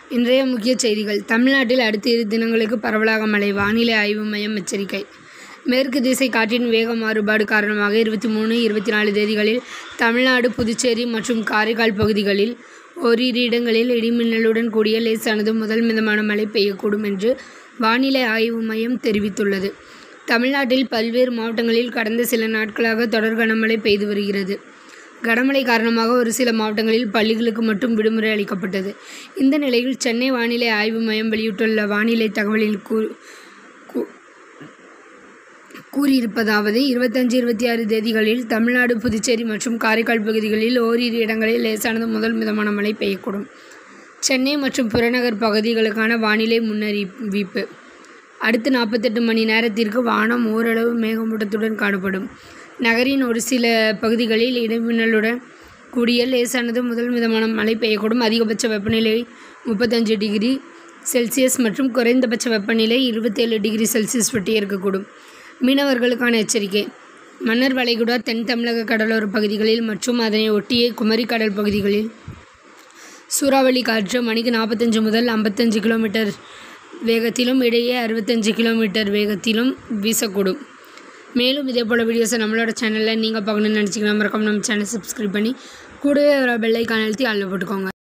இன்றைய முக்கிய செய்திகள் தமிழ்நாட்டில் அடுத்த இரு தினங்களுக்கு பரவலாக மழை வானிலை ஆய்வு மையம் எச்சரிக்கை மேற்கு திசை காற்றின் வேக மாறுபாடு காரணமாக இருபத்தி மூணு இருபத்தி நாலு தேதிகளில் தமிழ்நாடு புதுச்சேரி மற்றும் காரைக்கால் பகுதிகளில் ஓரிரு இடங்களில் இடிமின்னலுடன் கூடிய லேசானது முதல் மிதமான மழை பெய்யக்கூடும் என்று வானிலை ஆய்வு மையம் தெரிவித்துள்ளது தமிழ்நாட்டில் பல்வேறு மாவட்டங்களில் கடந்த சில நாட்களாக தொடர் கனமழை பெய்து வருகிறது கனமழை காரணமாக ஒரு சில மாவட்டங்களில் பள்ளிகளுக்கு மட்டும் விடுமுறை அளிக்கப்பட்டது இந்த நிலையில் சென்னை வானிலை ஆய்வு மையம் வெளியிட்டுள்ள வானிலை தகவலில் கூ கூ- கூறியிருப்பதாவது இருபத்தஞ்சு இருபத்தி ஆறு தேதிகளில் தமிழ்நாடு புதுச்சேரி மற்றும் காரைக்கால் பகுதிகளில் ஓரிரு இடங்களில் லேசானது முதல் மிதமான மழை பெய்யக்கூடும் சென்னை மற்றும் புறநகர் பகுதிகளுக்கான வானிலை முன்னறிவிப்பு அடுத்த நாற்பத்தெட்டு மணி நேரத்திற்கு வானம் ஓரளவு மேகமூட்டத்துடன் காணப்படும் நகரின் ஒரு சில பகுதிகளில் இடைமின்னலுடன் கூடிய லேசானது முதல் மிதமான மழை பெய்யக்கூடும் அதிகபட்ச வெப்பநிலை முப்பத்தஞ்சு டிகிரி செல்சியஸ் மற்றும் குறைந்தபட்ச வெப்பநிலை இருபத்தேழு டிகிரி செல்சியஸ் வட்டி இருக்கக்கூடும் மீனவர்களுக்கான எச்சரிக்கை மன்னர் வளைகுடா தென் தமிழக கடலோர பகுதிகளில் மற்றும் அதனை ஒட்டிய குமரி கடல் பகுதிகளில் சூறாவளி காற்று மணிக்கு நாற்பத்தஞ்சு முதல் ஐம்பத்தஞ்சு கிலோமீட்டர் வேகத்திலும் இடையே அறுபத்தஞ்சு கிலோமீட்டர் வேகத்திலும் வீசக்கூடும் மேலும் இதே போல் வீடியோஸை நம்மளோட சேனலில் நீங்கள் பார்க்கணும்னு நினச்சிங்கன்னா மறக்காம நம்ம சேனல் சப்ஸ்கிரைப் பண்ணி கூடவே வர பெல் ஐக்கான் அழுத்தி அதில் போட்டுக்கோங்க